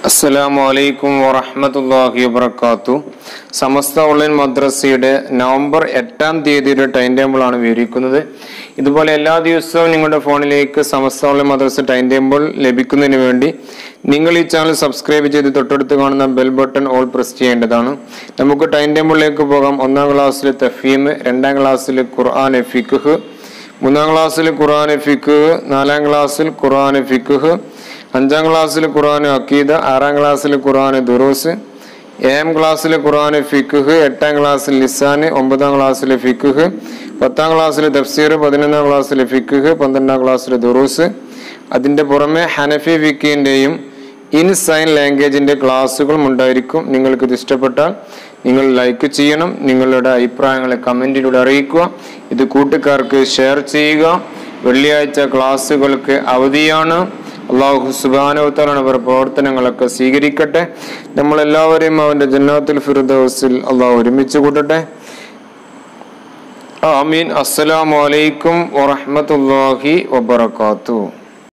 അസ്സലാമു അലൈക്കും വറഹ്മത്തുള്ളാഹി വബറകാത്തു സമസ്ത ഓൺലൈൻ മദ്രസയുടെ നവംബർ എട്ടാം തീയതിയുടെ ടൈം ടേബിളാണ് വിവരിക്കുന്നത് ഇതുപോലെ എല്ലാ ദിവസവും നിങ്ങളുടെ ഫോണിലേക്ക് സമസ്ത ഓൺലൈൻ മദ്രസ ടൈം ടേബിൾ ലഭിക്കുന്നതിന് വേണ്ടി നിങ്ങൾ ഈ ചാനൽ സബ്സ്ക്രൈബ് ചെയ്ത് തൊട്ടടുത്ത് കാണുന്ന ബെൽ ബട്ടൺ ഓൾ പ്രസ് ചെയ്യേണ്ടതാണ് നമുക്ക് ടൈം ടേബിളിലേക്ക് പോകാം ഒന്നാം ക്ലാസ്സിൽ തഫീം രണ്ടാം ക്ലാസ്സിൽ ഖുർആൻ ഫിഖ് മൂന്നാം ക്ലാസ്സിൽ ഖുർആൻ ഫിഖ് നാലാം ക്ലാസ്സിൽ ഖുർആൻ ഫിഖ് അഞ്ചാം ക്ലാസ്സിൽ ഖുർആൻ അക്കീദ ആറാം ക്ലാസ്സിൽ ഖുർആൻ ദുറൂസ് ഏഴാം ക്ലാസ്സിൽ ഖുർആൻ ഫിഖ് എട്ടാം ക്ലാസ്സിൽ ലിസാന് ഒമ്പതാം ക്ലാസ്സിൽ ഫിഖ് പത്താം ക്ലാസ്സിൽ തഫ്സീർ പതിനൊന്നാം ക്ലാസ്സിൽ ഫിഖ് പന്ത്രണ്ടാം ക്ലാസ്സിൽ ദുറൂസ് അതിൻ്റെ പുറമെ ഹനഫി ഫിക്കിൻ്റെയും ഇൻ സൈൻ ലാംഗ്വേജിൻ്റെ ക്ലാസ്സുകളും ഉണ്ടായിരിക്കും നിങ്ങൾക്ക് ഇത് ഇഷ്ടപ്പെട്ടാൽ നിങ്ങൾ ലൈക്ക് ചെയ്യണം നിങ്ങളുടെ അഭിപ്രായങ്ങളെ കമൻറ്റിലൂടെ അറിയിക്കുക ഇത് കൂട്ടുകാർക്ക് ഷെയർ ചെയ്യുക വെള്ളിയാഴ്ച ക്ലാസ്സുകൾക്ക് അവധിയാണ് അള്ളാഹു സുബാനവത്താലാണ് അവർ പ്രവർത്തനങ്ങളൊക്കെ സ്വീകരിക്കട്ടെ നമ്മളെല്ലാവരെയും അവൻ്റെ ജന്നാത്തുൽ ഫിറുദോസിൽ അള്ളാഹു ഒരുമിച്ച് കൂട്ടട്ടെ ആമീൻ അസ്സലാമു അലൈക്കും വറഹ്മത്തുള്ളാഹി വബറകാതുഹു